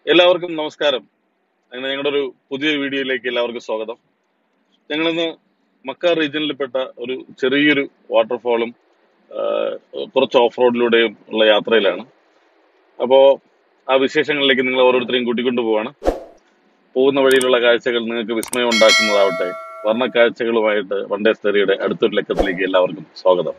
എല്ലാവർക്കും നമസ്കാരം അങ്ങനെ ഞങ്ങളുടെ ഒരു പുതിയ വീഡിയോയിലേക്ക് എല്ലാവർക്കും സ്വാഗതം ഞങ്ങളിന്ന് മക്ക റീജിയനിൽപ്പെട്ട ഒരു ചെറിയൊരു വാട്ടർഫാളും കുറച്ച് ഓഫ് റോഡിലൂടെയും ഉള്ള യാത്രയിലാണ് അപ്പോൾ ആ വിശേഷങ്ങളിലേക്ക് നിങ്ങൾ ഓരോരുത്തരെയും കൂട്ടിക്കൊണ്ടു പോവാണ് പോകുന്ന വഴിയിലുള്ള കാഴ്ചകൾ നിങ്ങൾക്ക് വിസ്മയം ഉണ്ടാക്കുന്നതാവട്ടെ വർണ്ണ കാഴ്ചകളുമായിട്ട് വണ്ടേ സ്റ്ററിയുടെ അടുത്തൊരു ലക്കത്തിലേക്ക് എല്ലാവർക്കും സ്വാഗതം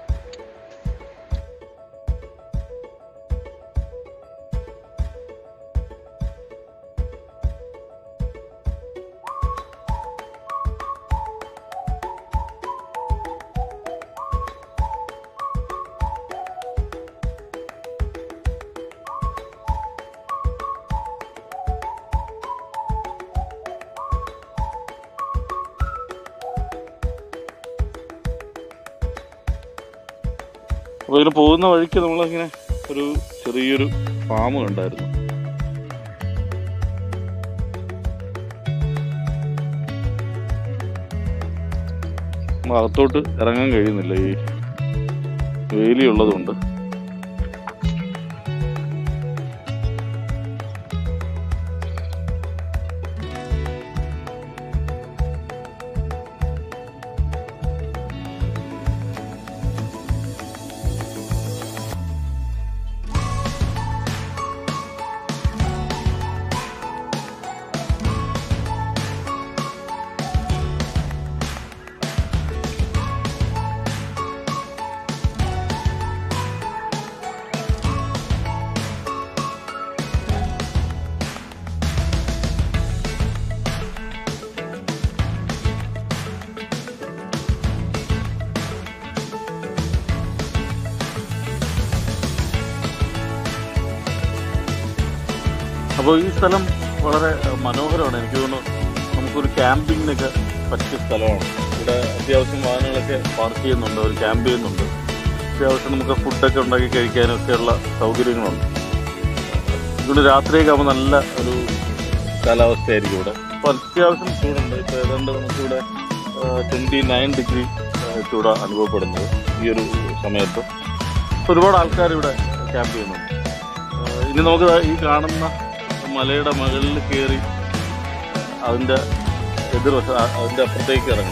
അപ്പോൾ ഇതിന് പോകുന്ന വഴിക്ക് നമ്മളിങ്ങനെ ഒരു ചെറിയൊരു ഫാം കണ്ടായിരുന്നു നമ്മൾ അകത്തോട്ട് ഇറങ്ങാൻ കഴിയുന്നില്ല ഈ വേലി ഉള്ളതുകൊണ്ട് അപ്പോൾ ഈ സ്ഥലം വളരെ മനോഹരമാണ് എനിക്ക് തോന്നുന്നു നമുക്കൊരു ക്യാമ്പിങ്ങിനൊക്കെ പറ്റിയ സ്ഥലമാണ് ഇവിടെ അത്യാവശ്യം വാഹനങ്ങളൊക്കെ പാർക്ക് ചെയ്യുന്നുണ്ട് ഒരു ക്യാമ്പ് ചെയ്യുന്നുണ്ട് അത്യാവശ്യം നമുക്ക് ഫുഡൊക്കെ ഉണ്ടാക്കി കഴിക്കാനൊക്കെയുള്ള സൗകര്യങ്ങളുണ്ട് ഇവിടെ രാത്രിയൊക്കെ ആകുമ്പോൾ നല്ല ഒരു കാലാവസ്ഥയായിരിക്കും ഇവിടെ അപ്പോൾ അത്യാവശ്യം ചൂടുണ്ട് ഇപ്പോൾ ഏതാണ്ട് നമുക്കിവിടെ ട്വൻറ്റി നയൻ ഡിഗ്രി ചൂട് അനുഭവപ്പെടുന്നത് ഈ ഒരു സമയത്ത് ഒരുപാട് ആൾക്കാർ ഇവിടെ ക്യാമ്പ് ചെയ്യുന്നുണ്ട് ആ, ഇനി നമുക്ക് ദാ ഈ കാണുന്ന മലയുടെ മുകളിൽ കയറി അതിന്റെ എതിർവശം അ- അതിന്റെ അപ്പുറത്തേക്ക് ഇറങ്ങും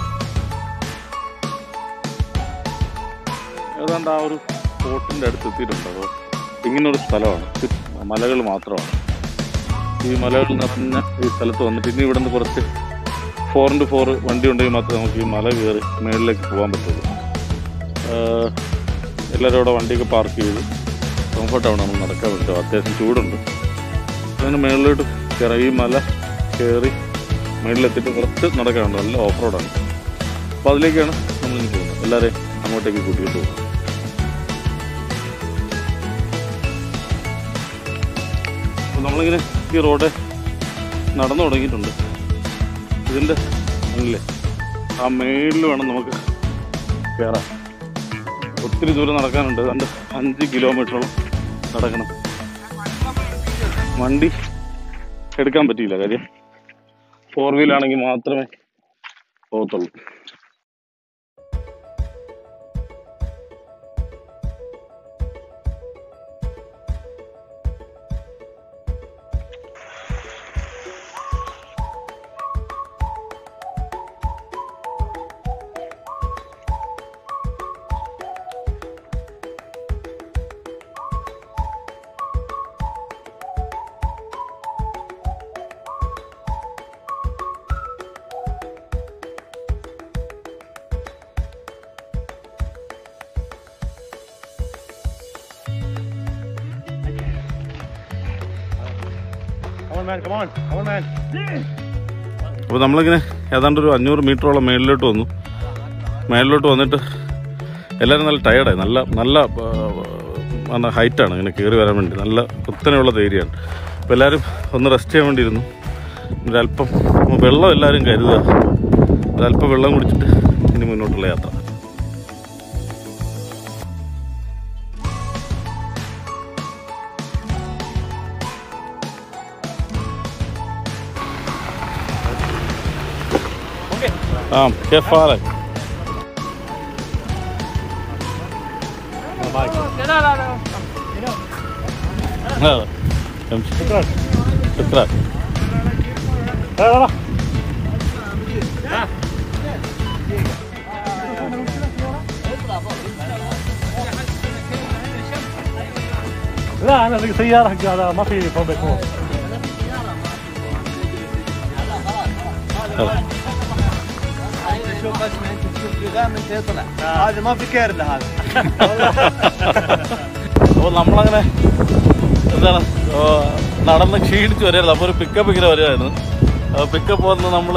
ഏതാണ്ട് ആ ഒരു സ്പോട്ടിന്റെ അടുത്ത് എത്തിയിട്ടുണ്ട് അപ്പോൾ ഇങ്ങനൊരു സ്ഥലമാണ് ചുറ്റ് മലകൾ മാത്രമാണ് ഈ മലകൾ നിറഞ്ഞ ഈ സ്ഥലത്ത് വന്നിട്ട് ഇനി ഇവിടുന്ന് കുറച്ച് ഫോർ ഇൻറ്റു ഫോർ വണ്ടി ഉണ്ടെങ്കിൽ മാത്രമേ നമുക്ക് ഈ മല കയറി മുകളിലേക്ക് പോകാൻ പറ്റുള്ളൂ ആഹ് എല്ലാവരും അവിടെ വണ്ടിയൊക്കെ പാർക്ക് ചെയ്ത് കംഫർട്ടാണ് നമ്മൾ നടക്കാൻ പറ്റും അത്യാവശ്യം ചൂടുണ്ട് അതിന് മുകളിലോട്ട് കയറാം ഈ മല കയറി മുകളിലെത്തിയിട്ട് കുറച്ച് നടക്കാനുണ്ട് നല്ല ഓഫ് റോഡാണ് അപ്പോൾ അതിലേക്കാണ് നമ്മൾ ഇനി പോകുന്നത് എല്ലാവരെയും അങ്ങോട്ടേക്ക് കൂട്ടിയിട്ട് പോകുന്നത് അപ്പോൾ നമ്മളിങ്ങനെ ഈ റോഡ് നടന്നു തുടങ്ങിയിട്ടുണ്ട് ഇതിൻ്റെ അല്ലേ ആ മേളിൽ വേണം നമുക്ക് കയറാൻ ഒത്തിരി ദൂരം നടക്കാനുണ്ട് രണ്ട് അഞ്ച് കിലോമീറ്ററോളം നടക്കണം വണ്ടി എടുക്കാൻ പറ്റിയില്ല കാര്യം ഫോർ വീലാണെങ്കിൽ മാത്രമേ പോകത്തുള്ളൂ Come on, man. Come on. Come on, man. അപ്പോൾ നമ്മളിങ്ങനെ ഏതാണ്ട് ഒരു അഞ്ഞൂറ് മീറ്ററോളം മേളിലോട്ട് വന്നു മേളിലോട്ട് വന്നിട്ട് എല്ലാവരും നല്ല ടയർഡായി നല്ല നല്ല നല്ല ഹൈറ്റാണ് ഇങ്ങനെ കയറി വരാൻ വേണ്ടി നല്ല കുത്തനെയുള്ള ഏരിയയാണ് അപ്പോൾ എല്ലാവരും ഒന്ന് റെസ്റ്റ് ചെയ്യാൻ വേണ്ടി ഇരുന്നു ഒരല്പം വെള്ളം എല്ലാവരും കരുതുക ഒരല്പം വെള്ളം കുടിച്ചിട്ട് ഇനി മുന്നോട്ടുള്ള യാത്ര ആ കെഫാലൻ അതെ امشي شكرا شكرا لا لا لا لا انا لقيت سياره حق هذا ما في فوق بيكون يلا. شوف اسمع انت تشوف جذام انت يطلع هذا ما في كيرله هذا അപ്പോൾ നമ്മളങ്ങനെ എന്താണ് ആ, നടന്ന് ക്ഷീണിച്ച് വരികയായിരുന്നു അപ്പോൾ ഒരു പിക്കപ്പ് ഇങ്ങനെ വരികയായിരുന്നു പിക്കപ്പ് വന്ന് നമ്മൾ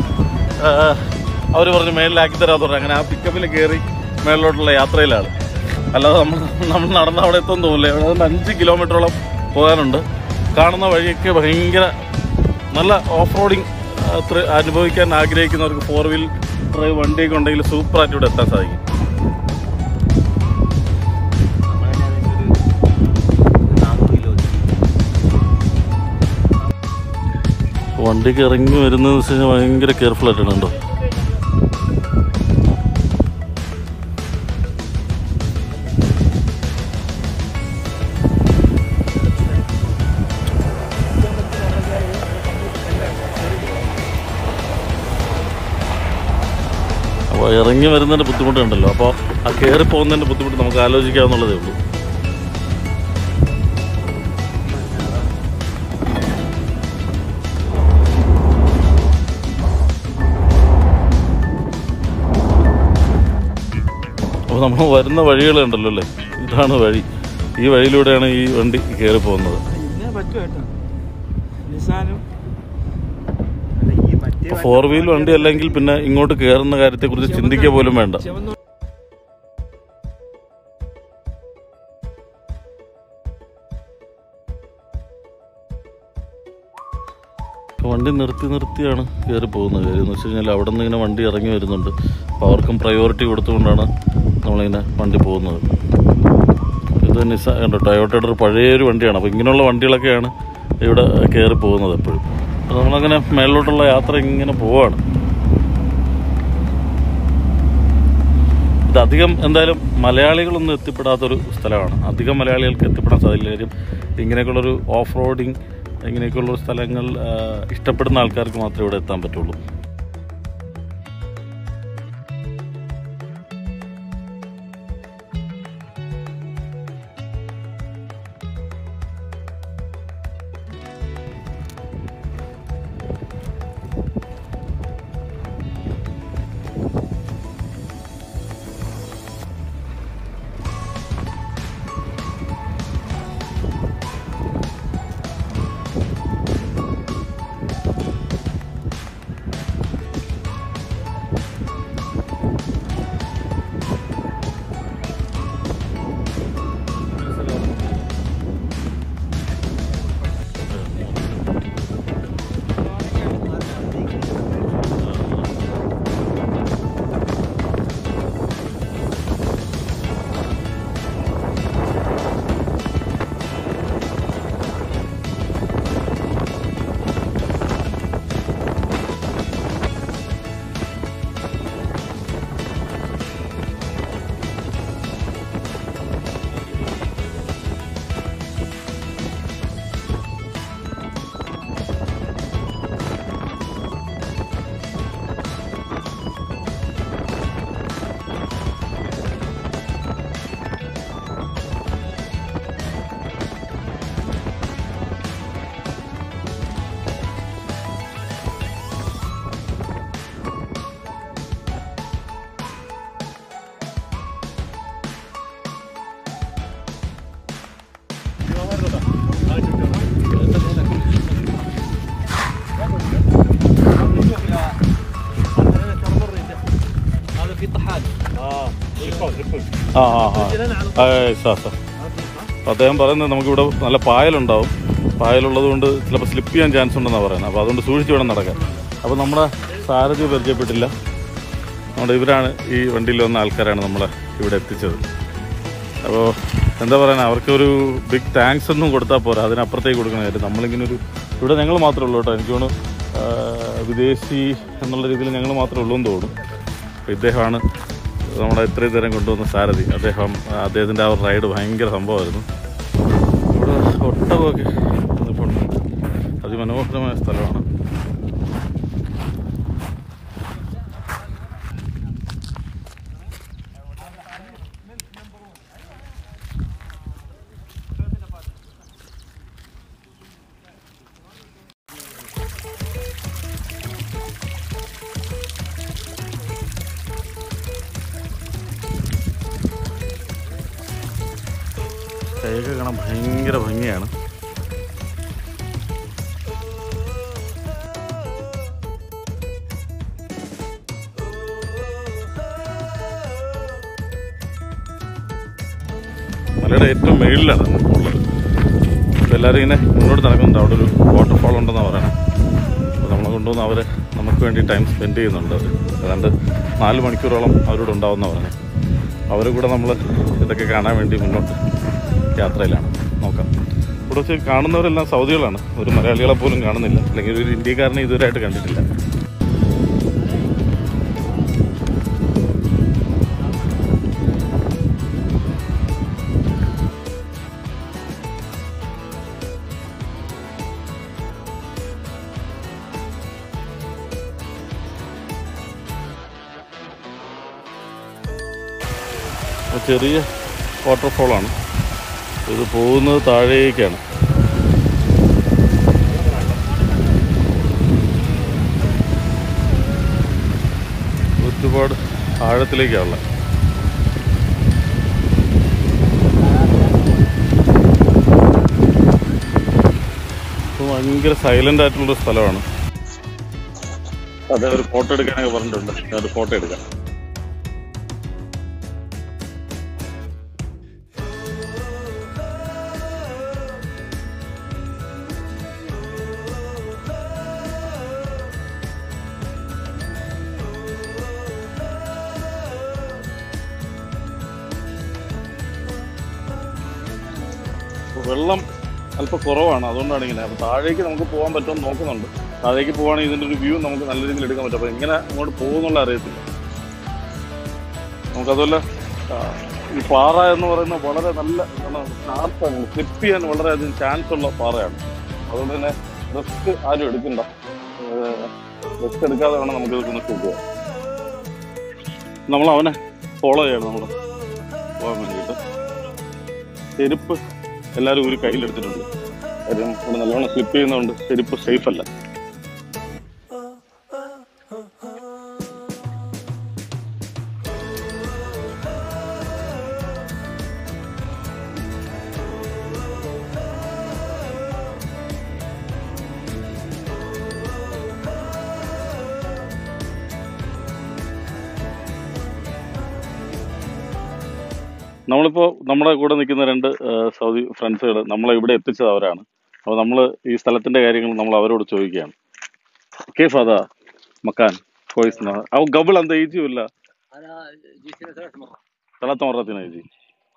അവർ പറഞ്ഞ് മേളിലാക്കി തരാൻ പറഞ്ഞു അങ്ങനെ ആ പിക്കപ്പിൽ കയറി മേളിലോട്ടുള്ള യാത്രയിലാണ് അല്ലാതെ നമ്മൾ നമ്മൾ നടന്ന് അവിടെ എത്തും തോന്നില്ല അവിടെ നിന്ന് അഞ്ച് കിലോമീറ്ററോളം പോകാനുണ്ട് കാണുന്ന വഴിയൊക്കെ ഭയങ്കര നല്ല ഓഫ് റോഡിങ് അനുഭവിക്കാൻ ആഗ്രഹിക്കുന്നവർക്ക് ഫോർ വീൽ ഡ്രൈവ് വണ്ടിയൊക്കെ ഉണ്ടെങ്കിൽ സൂപ്പറായിട്ട് ഇവിടെ എത്താൻ സാധിക്കും വണ്ടിക്ക് ഇറങ്ങി വരുന്നതെന്ന് വെച്ച് കഴിഞ്ഞാൽ ഭയങ്കര കെയർഫുൾ ആയിട്ടാണ് കേട്ടോ അപ്പോൾ ഇറങ്ങി വരുന്നതിൻ്റെ ബുദ്ധിമുട്ടുണ്ടല്ലോ അപ്പോൾ ആ കയറി പോകുന്നതിൻ്റെ ബുദ്ധിമുട്ട് നമുക്ക് ആലോചിക്കാവുന്നുള്ളതേ ഉള്ളൂ അപ്പോൾ നമ്മൾ വരുന്ന വഴികളുണ്ടല്ലോ അല്ലേ ഇതാണ് വഴി ഈ വഴിയിലൂടെയാണ് ഈ വണ്ടി കയറി പോകുന്നത് ഇതിനെ പറ്റും കേട്ടോ നിസാനും ഫോർ വീൽ വണ്ടി അല്ലെങ്കിൽ പിന്നെ ഇങ്ങോട്ട് കയറുന്ന കാര്യത്തെക്കുറിച്ച് ചിന്തിക്കുക പോലും വേണ്ട വണ്ടി നിർത്തി നിർത്തിയാണ് കയറി പോകുന്നത് കാര്യം എന്ന് വെച്ച് കഴിഞ്ഞാൽ അവിടെ നിന്ന് ഇങ്ങനെ വണ്ടി ഇറങ്ങി വരുന്നുണ്ട് അപ്പോൾ അവർക്കും പ്രയോറിറ്റി കൊടുത്തുകൊണ്ടാണ് നമ്മളിങ്ങനെ വണ്ടി പോകുന്നത് ഇത് നിസ കണ്ടോ ടയോട്ടയുടെ ഒരു പഴയൊരു വണ്ടിയാണ് അപ്പോൾ ഇങ്ങനെയുള്ള വണ്ടികളൊക്കെയാണ് ഇവിടെ കയറി പോകുന്നത് എപ്പോഴും അപ്പോൾ നമ്മളങ്ങനെ മേളിലോട്ടുള്ള യാത്ര ഇങ്ങനെ പോവാണ് ഇത് അധികം എന്തായാലും മലയാളികളൊന്നും എത്തിപ്പെടാത്തൊരു സ്ഥലമാണ് അധികം മലയാളികൾക്ക് എത്തിപ്പെടാൻ സാധിക്കില്ല കാര്യം ഇങ്ങനെയൊക്കെയുള്ളൊരു ഓഫ് റോഡിങ് ഇങ്ങനെയൊക്കെയുള്ള സ്ഥലങ്ങൾ ആ, ഇഷ്ടപ്പെടുന്ന ആൾക്കാർക്ക് മാത്രമേ ഇവിടെ എത്താൻ പറ്റുള്ളൂ هذا في طحال اه يكون يكون ആ ആ ആ ആ സാ സാ അപ്പോൾ അദ്ദേഹം പറയുന്നത് നമുക്കിവിടെ നല്ല പായലുണ്ടാവും പായലുള്ളത് കൊണ്ട് ചിലപ്പോൾ സ്ലിപ്പ് ചെയ്യാൻ ചാൻസ് ഉണ്ടെന്നാണ് പറയുന്നത് അപ്പോൾ അതുകൊണ്ട് സൂക്ഷിച്ച് വേണം നടക്കാൻ അപ്പോൾ നമ്മുടെ സാരഥി പരിചയപ്പെട്ടില്ല നമ്മുടെ ഇവരാണ് ഈ വണ്ടിയിൽ വന്ന ആൾക്കാരാണ് നമ്മളെ ഇവിടെ എത്തിച്ചത് അപ്പോൾ എന്താ പറയുക അവർക്കൊരു ബിഗ് താങ്ക്സ് ഒന്നും കൊടുത്താൽ പോരാ അതിനപ്പുറത്തേക്ക് കൊടുക്കണ കാര്യം നമ്മളിങ്ങനെ ഒരു ഇവിടെ ഞങ്ങൾ മാത്രമേ ഉള്ളൂ കേട്ടോ എനിക്ക് തോന്നുന്നു ആ, വിദേശി എന്നുള്ള രീതിയിൽ ഞങ്ങൾ മാത്രമേ ഉള്ളൂ എന്ന് തോന്നുന്നു അപ്പോൾ ഇദ്ദേഹമാണ് നമ്മളെ ഇത്രയും നേരം കൊണ്ടുവന്ന സാരഥി അദ്ദേഹം അദ്ദേഹത്തിൻ്റെ ആ ഒരു റൈഡ് ഭയങ്കര സംഭവമായിരുന്നു ഇവിടെ ഒട്ടകമൊക്കെ മനോഹരമായ സ്ഥലമാണ് കൈയൊക്കെ കാണാൻ ഭയങ്കര ഭംഗിയാണ് മലയുടെ ഏറ്റവും മേളിലാണ് ഉള്ളത് അപ്പോൾ എല്ലാവരും ഇങ്ങനെ മുന്നോട്ട് നടക്കുന്നുണ്ട് അവിടെ ഒരു വാട്ടർഫാൾ ഉണ്ടെന്നാണ് പറയണത് അപ്പോൾ നമ്മളെ കൊണ്ടുവന്ന് അവർ നമുക്ക് വേണ്ടി ടൈം സ്പെൻഡ് ചെയ്യുന്നുണ്ട് അവർ ഏതാണ്ട് നാല് മണിക്കൂറോളം അവരോട് ഉണ്ടാവുമെന്നാണ് പറഞ്ഞത് അവരെ കൂടെ നമ്മൾ ഇതൊക്കെ കാണാൻ വേണ്ടി മുന്നോട്ട് യാത്രയിലാണ് നോക്കാം ഇവിടെ വെച്ച് കാണുന്നവരെല്ലാം സൗദികളാണ് ഒരു മലയാളികളെ പോലും കാണുന്നില്ല അല്ലെങ്കിൽ ഒരു ഇന്ത്യക്കാരനെ ഇതുവരെയായിട്ട് കണ്ടിട്ടില്ല ഒരു ചെറിയ വാട്ടർഫോളാണ് ഇത് പോകുന്നത് താഴേക്കാണ് ഒരുപാട് ആഴത്തിലേക്കാണുള്ളത് ഇപ്പൊ ഭയങ്കര സൈലന്റ് ആയിട്ടുള്ളൊരു സ്ഥലമാണ് അതെ ഒരു ഫോട്ടോ എടുക്കാനൊക്കെ പറഞ്ഞിട്ടുണ്ട് ഞാൻ ഒരു ഫോട്ടോ എടുക്കാം വെള്ളം അല്പം കുറവാണ് അതുകൊണ്ടാണ് ഇങ്ങനെ അപ്പോൾ താഴേക്ക് നമുക്ക് പോകാൻ പറ്റുമെന്ന് നോക്കുന്നുണ്ട് താഴേക്ക് പോവുകയാണെങ്കിൽ ഇതിൻ്റെ ഒരു വ്യൂ നമുക്ക് നല്ല രീതിയിൽ എടുക്കാൻ പറ്റും അപ്പോൾ എങ്ങനെ അങ്ങോട്ട് പോകുന്നുള്ള അറിയത്തില്ല നമുക്കതുപോലെ ആ, ഈ പാറ എന്ന് പറയുന്നത് വളരെ നല്ല ഷാർപ്പാണ് സ്ലിപ്പ് ചെയ്യാൻ വളരെയധികം ചാൻസ് ഉള്ള പാറയാണ് അതുകൊണ്ട് തന്നെ റിസ്ക് ആരും എടുക്കണ്ട റിസ്ക് എടുക്കാതെ വേണം നമുക്ക് ഇതൊക്കെ ഷൂട്ട് ചെയ്യാൻ നമ്മൾ അവനെ ഫോളോ ചെയ്യണം നമ്മൾ പോകാൻ വേണ്ടിയിട്ട് ചെരുപ്പ് എല്ലാവരും ഒരു കയ്യിലെടുത്തിട്ടുണ്ട് കാര്യം ഇവിടെ നല്ലോണം സ്ലിപ്പ് ചെയ്യുന്നതുകൊണ്ട് ചെരുപ്പ് സേഫ് അല്ല നമ്മളിപ്പോ നമ്മുടെ കൂടെ നിൽക്കുന്ന രണ്ട് ആ, സൗദി ഫ്രണ്ട്സുകൾ നമ്മളെ ഇവിടെ എത്തിച്ചത് അവരാണ് അപ്പോൾ നമ്മൾ ഈ സ്ഥലത്തിന്റെ കാര്യങ്ങൾ നമ്മൾ അവരോട് ചോദിക്കുകയാണ് كيف هذا مكان كويس نا- او قبل ان يجي ولا انا جيت هنا ثلاث مرات ثلاث مرات هنا يجي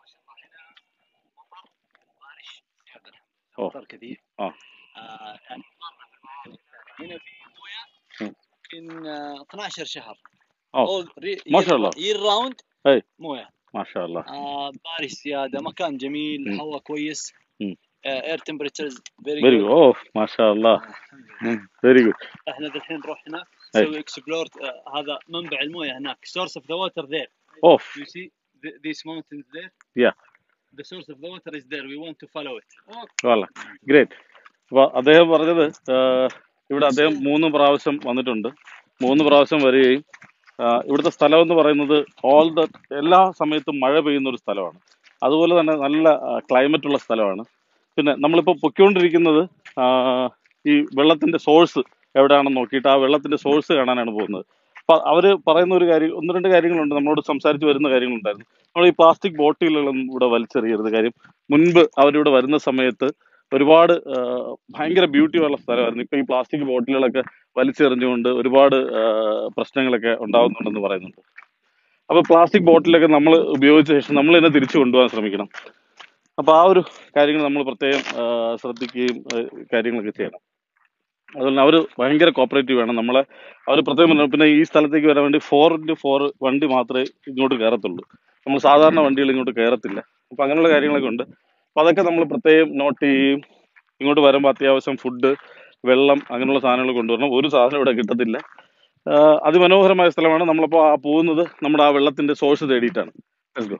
بارش أوه. مطر كثير آه. آه، يعني هنا في مويه مم. يمكن آه، 12 شهر أوه. All re- ما year- شاء الله. year round أي. مويه ما شاء الله آه بارش زياده مكان جميل مم. هواء كويس مم. اير تمبرتشرز فيري فيري اوه ما شاء الله فيري جود احنا الحين نروح هناك أي. نسوي اكسبلور هذا منبع المويه هناك source of the water there اوف you see th- these mountains there Yeah. the source of the water is there we want to follow it കൊള്ള ഗ്രേറ്റ് അപ്പോൾ അദ്ദേഹം പറഞ്ഞത് ആ, ഇവിടെ അദ്ദേഹം മൂന്ന് പ്രാവശ്യം വന്നിട്ടുണ്ട് മൂന്ന് പ്രാവശ്യം വരികയും ആ, ഇവിടുത്തെ സ്ഥലം എന്ന് പറയുന്നത് ഓൾ ദ എല്ലാ സമയത്തും മഴ പെയ്യുന്ന ഒരു സ്ഥലമാണ് അതുപോലെ തന്നെ നല്ല ക്ലൈമറ്റ് ഉള്ള സ്ഥലമാണ് പിന്നെ നമ്മളിപ്പോൾ പൊയ്ക്കൊണ്ടിരിക്കുന്നത് ആ, ഈ വെള്ളത്തിന്റെ സോഴ്സ് എവിടെയാണെന്ന് നോക്കിയിട്ട് ആ വെള്ളത്തിന്റെ സോഴ്സ് കാണാനാണ് പോകുന്നത് അപ്പൊ അവര് പറയുന്ന ഒരു കാര്യം ഒന്ന് രണ്ട് കാര്യങ്ങളുണ്ട് നമ്മളോട് സംസാരിച്ച് വരുന്ന കാര്യങ്ങളുണ്ടായിരുന്നു നമ്മൾ ഈ പ്ലാസ്റ്റിക് ബോട്ടിലുകളൊന്നും ഇവിടെ വലിച്ചെറിയരുത് കാര്യം മുൻപ് അവരിവിടെ വരുന്ന സമയത്ത് ഒരുപാട് ആ, ഭയങ്കര ബ്യൂട്ടി ഉള്ള സ്ഥലമായിരുന്നു ഇപ്പൊ ഈ പ്ലാസ്റ്റിക് ബോട്ടിലുകളൊക്കെ വലിച്ചെറിഞ്ഞുകൊണ്ട് ഒരുപാട് ആ, പ്രശ്നങ്ങളൊക്കെ ഉണ്ടാവുന്നുണ്ടെന്ന് പറയുന്നുണ്ട് അപ്പൊ പ്ലാസ്റ്റിക് ബോട്ടിലൊക്കെ നമ്മൾ ഉപയോഗിച്ച ശേഷം നമ്മൾ തന്നെ തിരിച്ചു കൊണ്ടുപോകാൻ ശ്രമിക്കണം അപ്പൊ ആ ഒരു കാര്യങ്ങൾ നമ്മൾ പ്രത്യേകം ആ, ശ്രദ്ധിക്കുകയും ആ, കാര്യങ്ങളൊക്കെ ചെയ്യണം അതുപോലെ അവർ ഭയങ്കര കോപ്പറേറ്റീവ് ആണ് നമ്മളെ അവർ പ്രത്യേകം പറഞ്ഞു പിന്നെ ഈ സ്ഥലത്തേക്ക് വരാൻ വേണ്ടി ഫോർ ഇൻറ്റു ഫോർ വണ്ടി മാത്രമേ ഇങ്ങോട്ട് കയറത്തുള്ളൂ നമ്മൾ സാധാരണ വണ്ടികൾ ഇങ്ങോട്ട് കയറത്തില്ല അപ്പൊ അങ്ങനെയുള്ള കാര്യങ്ങളൊക്കെ ഉണ്ട് അപ്പൊ അതൊക്കെ നമ്മൾ പ്രത്യേകം നോട്ട് ചെയ്യും ഇങ്ങോട്ട് വരുമ്പോൾ അത്യാവശ്യം ഫുഡ് വെള്ളം അങ്ങനെയുള്ള സാധനങ്ങൾ കൊണ്ടുവരണം ഒരു സാധനം ഇവിടെ കിട്ടത്തില്ല ആ, അതിമനോഹരമായ സ്ഥലമാണ് നമ്മളിപ്പോൾ ആ പോകുന്നത് നമ്മുടെ ആ വെള്ളത്തിന്റെ സോഴ്സ് തേടിയിട്ടാണ് Let's go.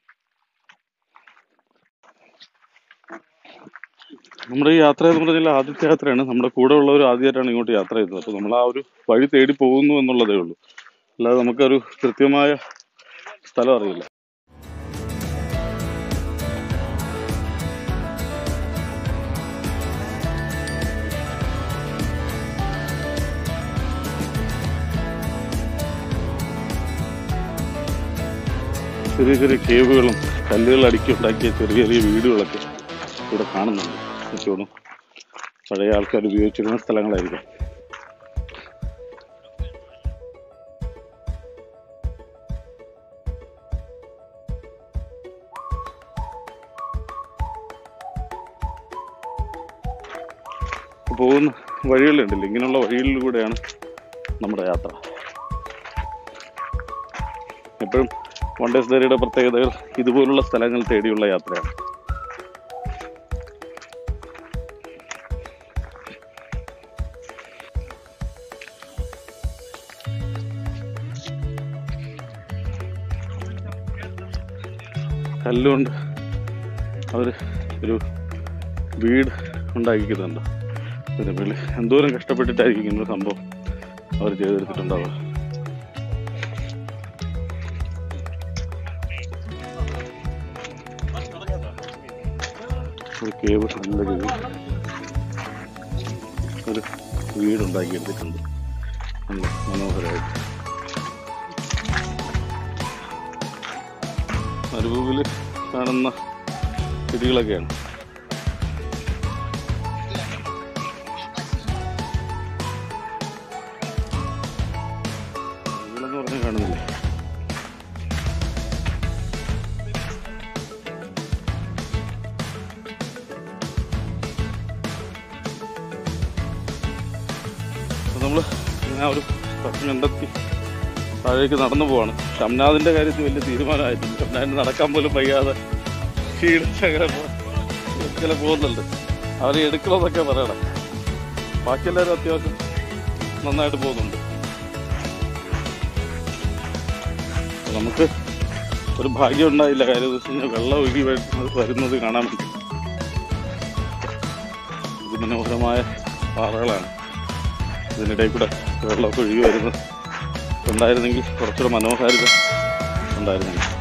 നമ്മുടെ ഈ യാത്ര എന്ന് പറഞ്ഞാൽ ആദ്യത്തെ യാത്രയാണ് നമ്മുടെ കൂടെ ഉള്ളവർ ആദ്യമായിട്ടാണ് ഇങ്ങോട്ട് യാത്ര ചെയ്യുന്നത് അപ്പോൾ നമ്മൾ ആ ഒരു വഴി തേടി പോകുന്നു എന്നുള്ളതേ ഉള്ളൂ അല്ലാതെ നമുക്കൊരു കൃത്യമായ സ്ഥലം അറിയില്ല ചെറിയ ചെറിയ കേവുകളും കല്ലുകൾ അടുക്കി ഉണ്ടാക്കിയ ചെറിയ ചെറിയ വീടുകളൊക്കെ ഇവിടെ കാണുന്നുണ്ട് എനിക്ക് തോന്നുന്നു പഴയ ആൾക്കാർ ഉപയോഗിച്ചിരുന്ന സ്ഥലങ്ങളായിരിക്കും പോകുന്ന വഴികളുണ്ടല്ലോ ഇങ്ങനെയുള്ള വഴികളിലൂടെയാണ് നമ്മുടെ യാത്ര എപ്പോഴും വണ്ടേസ്തേരിയുടെ പ്രത്യേകതകൾ ഇതുപോലുള്ള സ്ഥലങ്ങൾ തേടിയുള്ള യാത്രയാണ് കല്ലുകൊണ്ട് അവർ ഒരു വീട് ഉണ്ടാക്കിക്കുന്നുണ്ട് ഇതിന് മേളിൽ എന്തോരം കഷ്ടപ്പെട്ടിട്ടായിരിക്കും ഇങ്ങനൊരു സംഭവം അവർ ചെയ്തെടുത്തിട്ടുണ്ടാവുക ഒരു കേവ് നല്ല കേവ് ഒരു വീടുണ്ടാക്കിയെടുത്തിട്ടുണ്ട് നല്ല മനോഹരമായിട്ട് മരുഭൂമിയിൽ കാണുന്ന ചെടികളൊക്കെയാണ് ചെടികളെന്ന് പറഞ്ഞാൽ കാണുന്നില്ലേ അപ്പോൾ നമ്മൾ ഇങ്ങനെ ആ ഒരു സ്ഥലം കണ്ടെത്തി താഴേക്ക് നടന്നു പോവാണ് ഷംനാദിന്റെ കാര്യത്തിൽ വലിയ തീരുമാനമായിട്ടില്ല ഷംനാദിന് നടക്കാൻ പോലും വയ്യാതെ ക്ഷീണിച്ചങ്ങനെ ചില പോകുന്നുണ്ട് അവരെ എടുക്കണമെന്നൊക്കെ പറയണം ബാക്കിയെല്ലാവരും അത്യാവശ്യം നന്നായിട്ട് പോകുന്നുണ്ട് അപ്പൊ നമുക്ക് ഒരു ഭാഗ്യം ഉണ്ടായില്ല കാര്യം എന്ന് വെച്ച് കഴിഞ്ഞാൽ വെള്ളം ഒഴുകി വരുന്നത് വരുന്നത് കാണാൻ പറ്റും അതിമനോഹരമായ പാറകളാണ് ഇതിനിടയിൽ കൂടെ വെള്ളമൊക്കെ ഒഴുകി വരുന്നത് ഉണ്ടായിരുന്നെങ്കിൽ കുറച്ചുകൂടെ മനോഹാരിത ഉണ്ടായിരുന്നെങ്കിൽ